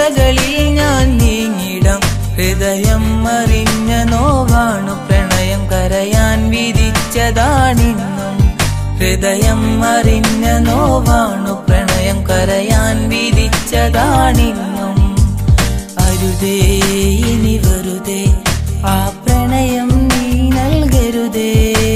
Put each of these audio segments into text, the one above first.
ചിന്തകളിൽ ഞാൻ നീങ്ങിടം ഹൃദയം അറിഞ്ഞ നോവാണു പ്രണയം കരയാൻ വിധിച്ചതാണിന്നും ഹൃദയം അറിഞ്ഞ നോവാണു പ്രണയം കരയാൻ വിധിച്ചതാണിന്നും അരുതേ ഇനി വെറുതെ ആ പ്രണയം നീ നൽകരുതേ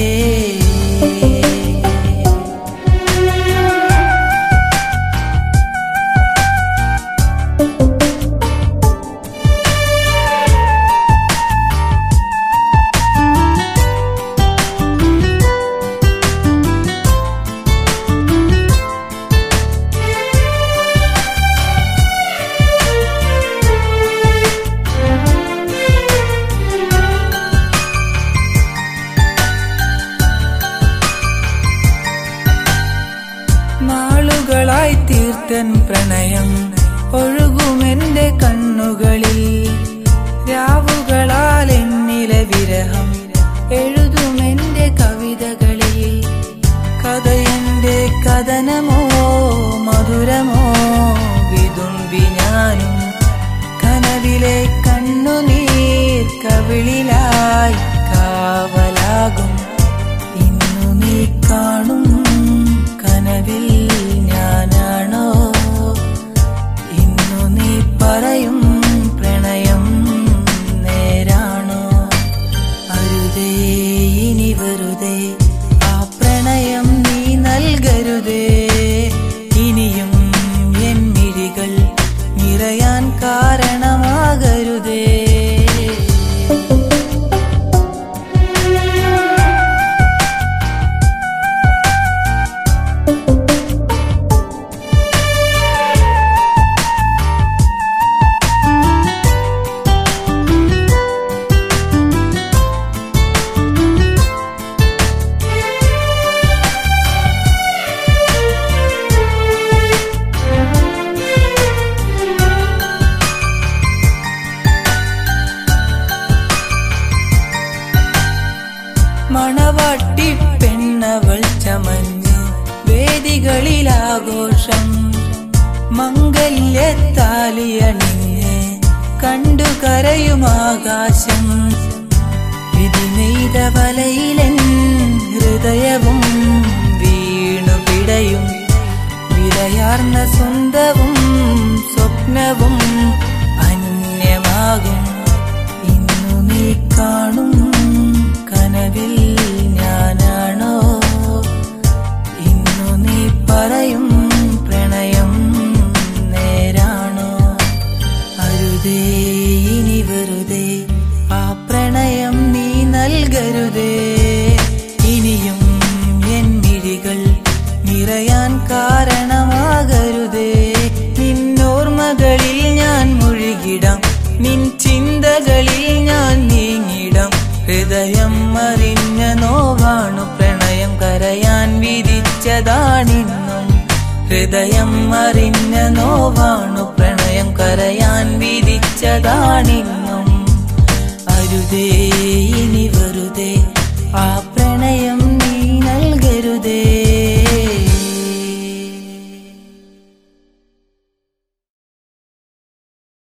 നാളുകളായി തീർത്തൻ പ്രണയം ഒഴുകുമെന്റെ കണ്ണുകളിൽ രാവുകളാൽ എന്നിലെ വിരഹം എഴുതുമെന്റെ കവിതകളിൽ കഥയെന്റെ കഥനമോ മധുരമോ വിതുമ്പി ഞാനും കനവിലെ കണ്ണുനീർ കവിളിലായി കാവലാകും ഇന്നു നീ കാണും കനവിൽ ഞാനാണോ ഇന്നു നീ പറയും പ്രണയം നേരാണോ അരുതേ ഇനി വെറുതെ ആ പ്രണയം നീ നൽകരുതേ ഇനിയും എൻ മിഴികൾ നിറയാൻ കാരണമാകരുതേ മണവാട്ടി പെണ്ണവൾ ചമഞ്ഞ് വേദികളിലാഘോഷം മംഗല്യത്താലിയണിഞ്ഞ് കണ്ടു കരയുമാകാശം വിധി നെയ്ത വലയിലൻ ഹൃദയവും വീണു പിടയും വിലയാർന്ന സ്വന്തവും സ്വപ്നവും അന്യമാകും ഇന്നു നീ കാണും കനവിൽ ഞാനാണോ ഇന്നു നീ പറയും പ്രണയം നേരാണോ അരുതേ ഇനി വെറുതെ ആ പ്രണയം നീ നൽകരുതേ ഇനിയും എൻ മിഴികൾ നിറയാൻ കാരണമാകരുതേ നിന്നോർമകളിൽ ഞാൻ മുഴുകിടാം നിൻ ചിന്തകളിൽ ഞാൻ നീങ്ങിടാം ഹൃദയം അറിഞ്ഞ നോവാണു പ്രണയം കരയാൻ വിധിച്ചതാണിന്നും ഹൃദയം അറിഞ്ഞ നോവാണു പ്രണയം കരയാൻ വിധിച്ചതാണിന്നും അരുതേ ഇനി വെറുതെ ആ പ്രണയം